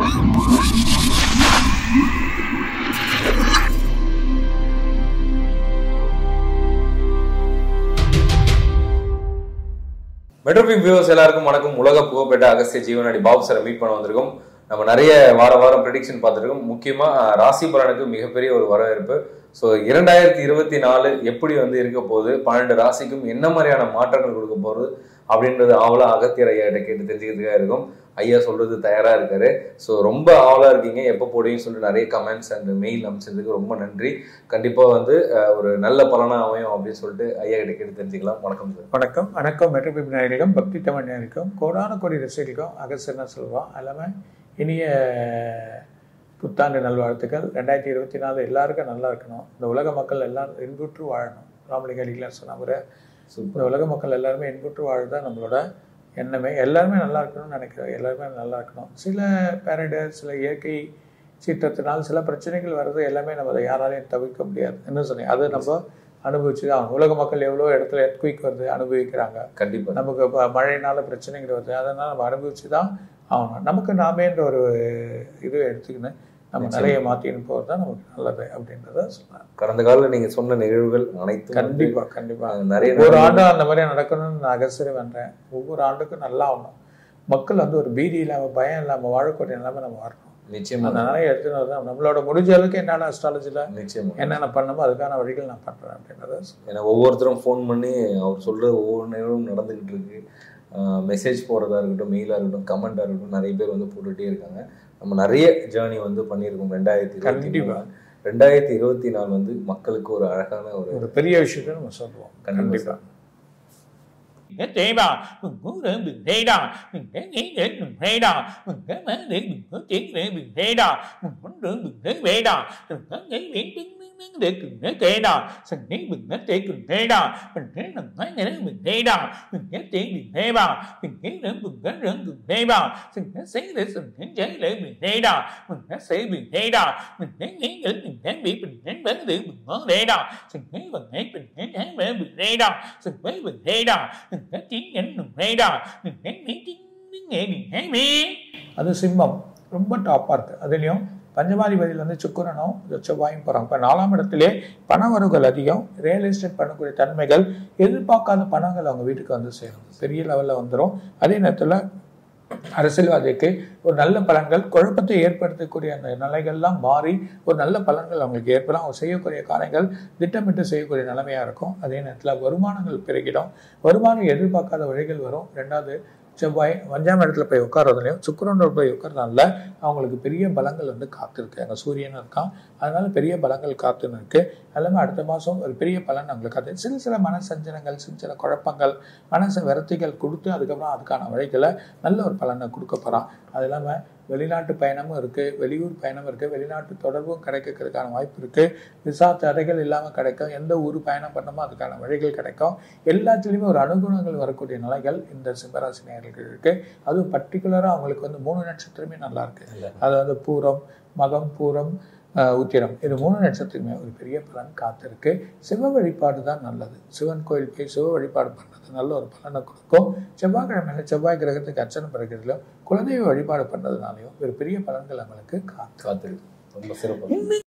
மெட்ரோபிக் viewers எல்லாருக்கும் வணக்கம் உலக புகழ்பெற்ற அகஸ்திய ஜீவனாடி பாபு சாரை மீட் பண்ண வந்திருக்கோம் நம்ம நிறைய வார வாரம் ப்ரெடிக்ஷன் பார்த்துருக்கோம் முக்கியமா அஹ், ராசி பலனுக்கு மிகப்பெரிய ஒரு வரவேற்பு ஸோ இரண்டாயிரத்தி இருபத்தி நாலு எப்படி வந்து இருக்க போகுது பன்னெண்டு ராசிக்கும் என்ன மாதிரியான மாற்றங்கள் கொடுக்க போகுது அப்படின்றது ஆவலா அகத்தியர் ஐயா கிட்ட கேட்டு தெரிஞ்சுக்கிறதுக்காக இருக்கும் ஐயா சொல்றது தயாரா இருக்காரு ஸோ ரொம்ப ஆவலா இருக்கீங்க எப்போ போடுவீங்கன்னு சொல்லிட்டு நிறைய கமெண்ட்ஸ் அண்ட் மெயில் அனுப்பிச்சதுக்கு ரொம்ப நன்றி கண்டிப்பா வந்து அஹ், ஒரு நல்ல பலனா அமையும் அப்படின்னு சொல்லிட்டு ஐயா கிட்ட கேட்டு தெரிஞ்சுக்கலாம் வணக்கம் சார் வணக்கம் வணக்கம் மெட்ரோபிப் நேயர்களுக்கும் பக்தி தமிழ் நேயர்களுக்கும் கோடான கோடி ரசிகர்களுக்கும் அகசன செல்வம் எல்லாமே இனிய புத்தாண்டு நல்வாழ்த்துக்கள் ரெண்டாயிரத்தி இருபத்தி நாலு எல்லாருக்கும் நல்லா இருக்கணும் இந்த உலக மக்கள் எல்லாம் இன்புற்று வாழணும் ராமலிங்க அடிகளார் சொன்ன முறை இந்த உலக மக்கள் எல்லாருமே இன்புற்று வாழ்தான் நம்மளோட எண்ணமே எல்லாருமே நல்லா இருக்கணும்னு நினைக்கிறோம் எல்லாருமே நல்லா இருக்கணும் சில பேரடைஸ் சில இயற்கை சீற்றத்தினால் சில பிரச்சனைகள் வர்றது எல்லாமே நம்ம அதை யாராலையும் தவிர்க்க முடியாது என்ன சொன்னீங்க அதை நம்ம அனுபவிச்சு தான் ஆகணும். உலக மக்கள் எவ்வளோ இடத்துல எர்த்குயிக் வருது அனுபவிக்கிறாங்க கண்டிப்பா நமக்கு இப்போ மழைனால பிரச்சனைகள் வருது அதனால் நம்ம அனுபவிச்சு தான் ஆகணும் நமக்கு நாமேன்ற ஒரு இது எடுத்துக்கின்னு நம்ம நிச்சயமா. நிலையை மாற்றின்னு போகிறது தான் நமக்கு நல்லது அப்படின்றத சொல்றேன் கடந்த காலம் நீங்க சொன்ன நிகழ்வுகள் அனைத்தும் வந்து, கண்டிப்பா கண்டிப்பா அஹ், நிறைய ஒவ்வொரு நடந்தது. ஆண்டும் அந்த மாதிரி நடக்கணும்னு நான் அகசரி பண்றேன் ஒவ்வொரு ஆண்டுக்கும் நல்லா ஆகணும் மக்கள் வந்து ஒரு பீதி இல்லாம பயம் இல்லாம வாழக்கூடிய நிலைமை நம்ம வரணும் நிச்சயமா அந்த நிலையை எடுத்துன்னு வரதான் நம்மளோட முடிஞ்ச அளவுக்கு என்னென்ன அஸ்ட்ராலஜில நிச்சயமா என்னென்ன பண்ணணுமோ அதுக்கான வழிகள் நான் பண்றேன் அப்படின்றத சொல்றேன். ஏன்னா ஒவ்வொருத்தரும் ஃபோன் பண்ணி அவர் சொல்ற ஒவ்வொரு நேரமும் நடந்துகிட்டு இருக்கு மெசேஜ் போடுறதா இருக்கட்டும் மெயிலாக இருக்கட்டும் கமெண்ட்டாக இருக்கட்டும் நிறைய பேர் வந்து போட்டுகிட்டே இருக்காங்க நம்ம நிறைய ஜேர்னி வந்து பண்ணியிருக்கோம் ரெண்டாயிரத்தி இருபத்தி கண்டிப்பா. நாலு ரெண்டாயிரத்தி இருபத்தி நாலு வந்து மக்களுக்கு ஒரு அழகான ஒரு ஒரு பெரிய விஷயத்தை நம்ம சொல்லுவோம் கண்டிப்பா கண்டிப்பா Mừng tế bào, mừng cú rỡ mừng thế đào, mừng thế nghĩ đến mừng thế đào, mừng thế má để mừng có tiếng để mừng thế đào, mừng muốn rỡ mừng thế bể đào, mừng có nghĩ biển đứng đứng đứng để cừng thế kệ đào, sừng nghĩ mừng hết tế cừng thế đào, mình thế nằm nói này mừng thế đào, mừng hết tiếng mừng thế bào, mừng nghĩ rỡ mừng có rỡ mừng thế bào, sừng hết xí để sừng hết cháy để mừng thế đào, mừng hết xí mừng thế đào, mình thế nghĩ đến mừng thế bị mình thế bến để mừng ngó thế đào, sừng nghĩ bằng hết mình thế thế bể mừng thế đào, sừng với mừng thế đào, đừng có chiến nhẫn đừng hay đào đừng hết miếng tiếng tiếng nghệ đừng hết miếng அது சிம்மம் ரொம்ப டாப்பாக இருக்குது அதுலேயும் பஞ்சமாதிபதியில் வந்து சுக்கிரனும் செவ்வாயும் போகிறாங்க இப்போ நாலாம் இடத்திலே பண வரவுகள் அதிகம் ரியல் எஸ்டேட் பண்ணக்கூடிய தன்மைகள் எதிர்பார்க்காத பணங்கள் அவங்க வீட்டுக்கு வந்து சேரும் பெரிய லெவலில் வந்துடும் அதே நேரத்தில் அரசியல்வாதிக்கு ஒரு நல்ல பலன்கள் குழப்பத்தை ஏற்படுத்தக்கூடிய அந்த நிலைகள்லாம் மாறி ஒரு நல்ல பலன்கள் அவங்களுக்கு ஏற்படும் அவங்க செய்யக்கூடிய காரியங்கள் திட்டமிட்டு செய்யக்கூடிய நிலைமையாக இருக்கும் அதே நேரத்தில் வருமானங்கள் பெருகிடும் வருமானம் எதிர்பார்க்காத வழிகள் வரும் ரெண்டாவது செவ்வாய் அஞ்சாம் இடத்துல போய் உட்காரதுலையும் சுக்கிரனோட போய் உட்காரதுனால அவங்களுக்கு பெரிய பலங்கள் வந்து காத்திருக்கு அங்கே சூரியன் இருக்கான் அதனால பெரிய பலங்கள் காத்துன்னு இருக்கு எல்லாமே அடுத்த மாதம் ஒரு பெரிய பலன் அவங்களுக்கு காத்து சில சில மன சஞ்சலங்கள் சில சில குழப்பங்கள் மனசு விரத்திகள் கொடுத்து அதுக்கப்புறம் அதுக்கான வழிகளை நல்ல ஒரு பலனை கொடுக்க போகிறான் அது இல்லாமல் வெளிநாட்டு பயணமும் இருக்குது வெளியூர் பயணமும் இருக்குது வெளிநாட்டு தொடர்பும் கிடைக்கிறதுக்கான வாய்ப்பு இருக்குது விசா தடைகள் இல்லாமல் கிடைக்கும் எந்த ஊர் பயணம் பண்ணமோ அதுக்கான வழிகள் கிடைக்கும் எல்லாத்துலேயுமே ஒரு அனுகுணங்கள் வரக்கூடிய நிலைகள் இந்த சிம்மராசி நேயர்களுக்கு இருக்குது அதுவும் பர்டிகுலராக அவங்களுக்கு வந்து மூணு நட்சத்திரமே நல்லா இருக்கு அதாவது பூரம் மகம் பூரம் ஆஹ், உத்திரம் இது மூணு நட்சத்திரமே ஒரு பெரிய பலன் காத்திருக்கு சிவ வழிபாடு தான் நல்லது சிவன் கோயில் போய் சிவ வழிபாடு பண்ணுறது நல்ல ஒரு பலனை கொடுக்கும் செவ்வாய்க்கிழமையில செவ்வாய் கிரகத்துக்கு அர்ச்சனை பண்ணுறதுலையும் குலதெய்வ வழிபாடு பண்ணுறதுனாலையும் ஒரு பெரிய பலன்கள் அவங்களுக்கு காத்து காத்திருக்கு ரொம்ப சிறப்பு